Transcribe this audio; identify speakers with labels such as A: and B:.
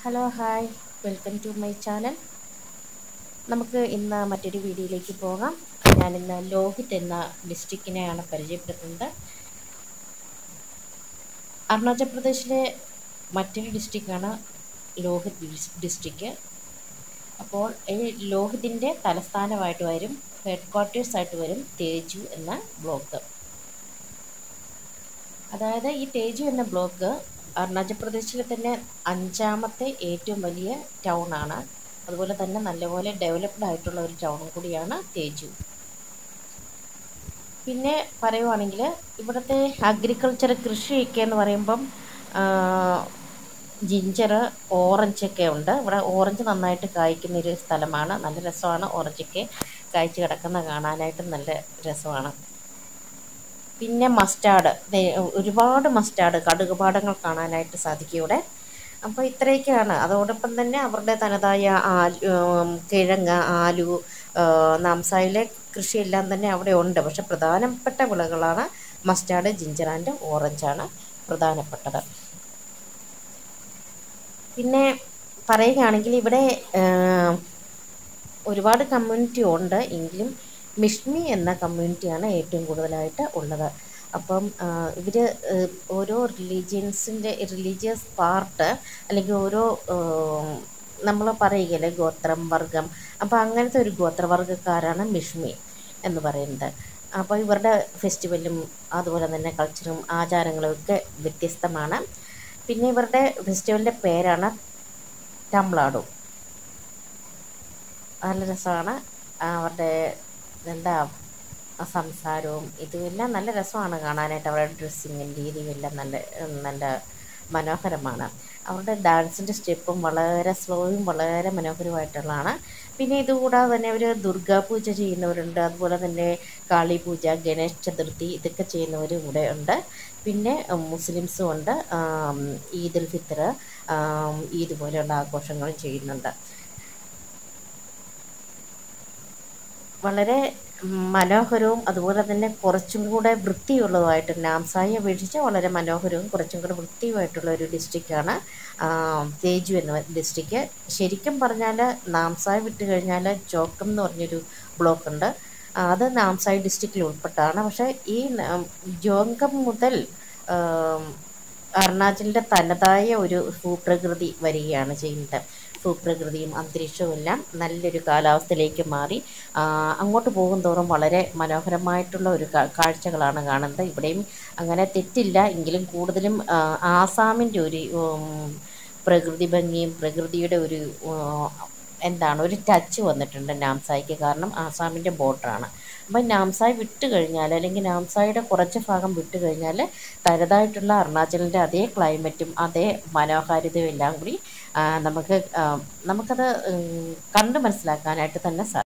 A: hello hi welcome to my channel നമുക്ക് ഇന്ന് മറ്റൊരു വീഡിയോയിലേക്ക് പോകാം ഞാനിന്ന് ലോഹിത് എന്ന ഡിസ്ട്രിക്റ്റിനെയാണ് പരിചയപ്പെടുത്തുന്നത് അരുണാചൽ പ്രദേശിലെ മറ്റൊരു ഡിസ്ട്രിക്റ്റാണ് ലോഹിത് ഡിസ്ട്രിക്റ്റ് അപ്പോൾ ഈ ലോഹിതിൻ്റെ തലസ്ഥാനമായിട്ട് വരും ഹെഡ് ക്വാർട്ടേഴ്സായിട്ട് വരും തേജു എന്ന ബ്ലോക്ക് അതായത് ഈ തേജു എന്ന ബ്ലോക്ക് അരുണാചൽ പ്രദേശിലെ തന്നെ അഞ്ചാമത്തെ ഏറ്റവും വലിയ ടൗൺ ആണ് അതുപോലെ തന്നെ നല്ലപോലെ ഡെവലപ്ഡ് ആയിട്ടുള്ള ഒരു ടൗണും കൂടിയാണ് തേജു പിന്നെ പറയുവാണെങ്കിൽ ഇവിടുത്തെ അഗ്രികൾച്ചർ കൃഷിയൊക്കെ എന്ന് പറയുമ്പം ജിഞ്ചർ ഓറഞ്ചൊക്കെ ഉണ്ട് ഇവിടെ ഓറഞ്ച് നന്നായിട്ട് കായ്ക്കുന്ന ഒരു സ്ഥലമാണ് നല്ല രസമാണ് ഓറഞ്ചൊക്കെ കായ്ച്ച് കിടക്കുന്ന കാണാനായിട്ട് നല്ല രസമാണ് പിന്നെ മസ്റ്റാർഡ് ഒരുപാട് മസ്റ്റാർഡ് കടുകുപാടങ്ങൾ കാണാനായിട്ട് സാധിക്കും ഇവിടെ അപ്പോൾ ഇത്രയൊക്കെയാണ് അതോടൊപ്പം തന്നെ അവരുടെ തനതായ ആലു കിഴങ്ങ് ആലു നാംസായിലെ കൃഷിയെല്ലാം തന്നെ അവിടെ ഉണ്ട് പക്ഷെ പ്രധാനപ്പെട്ട വിളകളാണ് മസ്റ്റാർഡ് ജിഞ്ചർ ആൻഡ് ഓറഞ്ചാണ് പ്രധാനപ്പെട്ടത് പിന്നെ പറയുകയാണെങ്കിൽ ഇവിടെ ഒരുപാട് കമ്മ്യൂണിറ്റി ഉണ്ട് എങ്കിലും മിഷ്മി എന്ന കമ്മ്യൂണിറ്റിയാണ് ഏറ്റവും കൂടുതലായിട്ട് ഉള്ളത് അപ്പം ഇവർ ഓരോ റിലീജിയൻസിൻ്റെ റിലീജിയസ് പാർട്ട് അല്ലെങ്കിൽ ഓരോ നമ്മൾ പറയുകയല്ലേ ഗോത്രം വർഗം അപ്പോൾ അങ്ങനത്തെ ഒരു ഗോത്രവർഗ്ഗക്കാരാണ് മിഷ്മി എന്ന് പറയുന്നത് അപ്പോൾ ഇവരുടെ ഫെസ്റ്റിവലും അതുപോലെ തന്നെ കൾച്ചറും ആചാരങ്ങളും ഒക്കെ വ്യത്യസ്തമാണ് പിന്നെ ഇവരുടെ ഫെസ്റ്റിവലിൻ്റെ പേരാണ് തമിഴ്നാടു നല്ല രസമാണ് അവരുടെ എന്താ സംസാരവും ഇതുമെല്ലാം നല്ല രസമാണ് കാണാനായിട്ട് അവരുടെ ഡ്രസ്സിങ്ങും രീതിയും എല്ലാം നല്ല നല്ല മനോഹരമാണ് അവരുടെ ഡാൻസിൻ്റെ സ്റ്റെപ്പും വളരെ സ്ലോയും വളരെ മനോഹരമായിട്ടുള്ളതാണ് പിന്നെ ഇതുകൂടാതെ തന്നെ അവർ ദുർഗാപൂജ ചെയ്യുന്നവരുണ്ട് അതുപോലെ തന്നെ കാളി പൂജ ഗണേശ് ചതുർത്ഥി ഇതൊക്കെ ചെയ്യുന്നവരും ഇവിടെ ഉണ്ട് പിന്നെ മുസ്ലിംസും ഉണ്ട് ഈദ് ഉൽ ഫിത്തർ ഈദ് പോലെയുള്ള ആഘോഷങ്ങളും ചെയ്യുന്നുണ്ട് വളരെ മനോഹരവും അതുപോലെ തന്നെ കുറച്ചും കൂടെ വൃത്തിയുള്ളതുമായിട്ട് നാംസായി അപേക്ഷിച്ച് വളരെ മനോഹരവും കുറച്ചും കൂടെ വൃത്തിയുമായിട്ടുള്ള ഒരു ഡിസ്ട്രിക്റ്റാണ് തേജു എന്ന ഡിസ്ട്രിക്റ്റ് ശരിക്കും പറഞ്ഞാൽ നാംസായി വിട്ട് കഴിഞ്ഞാൽ ചോക്കം എന്ന് പറഞ്ഞൊരു ബ്ലോക്ക് ഉണ്ട് അത് നാംസായി ഡിസ്ട്രിക്റ്റിൽ ഉൾപ്പെട്ടാണ് പക്ഷേ ഈ ജോങ്കം മുതൽ അരുണാചലിൻ്റെ തനതായ ഒരു ഭൂപ്രകൃതി വരികയാണ് ചെയ്യുന്നത് ഭൂപ്രകൃതിയും അന്തരീക്ഷവും എല്ലാം നല്ലൊരു കാലാവസ്ഥയിലേക്ക് മാറി അങ്ങോട്ട് പോകും തോറും വളരെ മനോഹരമായിട്ടുള്ള ഒരു കാഴ്ചകളാണ് കാണുന്നത് ഇവിടെയും അങ്ങനെ തെറ്റില്ല എങ്കിലും കൂടുതലും ആസാമിൻ്റെ ഒരു പ്രകൃതി ഭംഗിയും പ്രകൃതിയുടെ ഒരു എന്താണ് ഒരു ടച്ച് വന്നിട്ടുണ്ട് നാംസായിക്ക് കാരണം ആസാമിൻ്റെ ബോർഡറാണ് അപ്പം നാംസായി വിട്ട് കഴിഞ്ഞാൽ അല്ലെങ്കിൽ നാംസായിയുടെ കുറച്ച് ഭാഗം വിട്ട് കഴിഞ്ഞാൽ തനതായിട്ടുള്ള അരുണാചലിൻ്റെ അതേ ക്ലൈമറ്റും അതേ മനോഹാരിതയും എല്ലാം കൂടി നമുക്ക് നമുക്കത് കണ്ട് മനസ്സിലാക്കാനായിട്ട് തന്നെ സാ